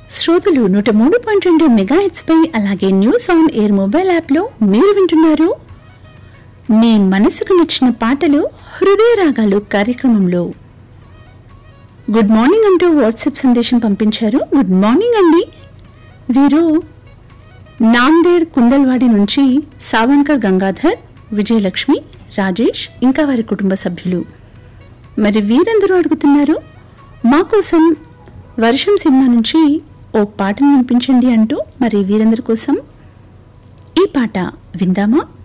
శ్రోతలు నూట మూడు పాయింట్ రెండు మెగా పై అలాగే న్యూస్ ఆన్ ఎయిర్ మొబైల్ యాప్లో మీరు వింటున్నారు మీ మనసుకు నచ్చిన పాటలు హృదయ రాగాలు కార్యక్రమంలో గుడ్ మార్నింగ్ అంటూ వాట్సాప్ సందేశం పంపించారు గుడ్ మార్నింగ్ అండి వీరు నాందేడ్ కుందల్వాడి నుంచి సావంకర్ గంగాధర్ విజయలక్ష్మి రాజేష్ ఇంకా వారి కుటుంబ సభ్యులు మరి వీరందరూ అడుగుతున్నారు మా కోసం వర్షం సినిమా నుంచి ఓ పాటను వినిపించండి అంటూ మరి వీరందరి కోసం ఈ పాట విందామా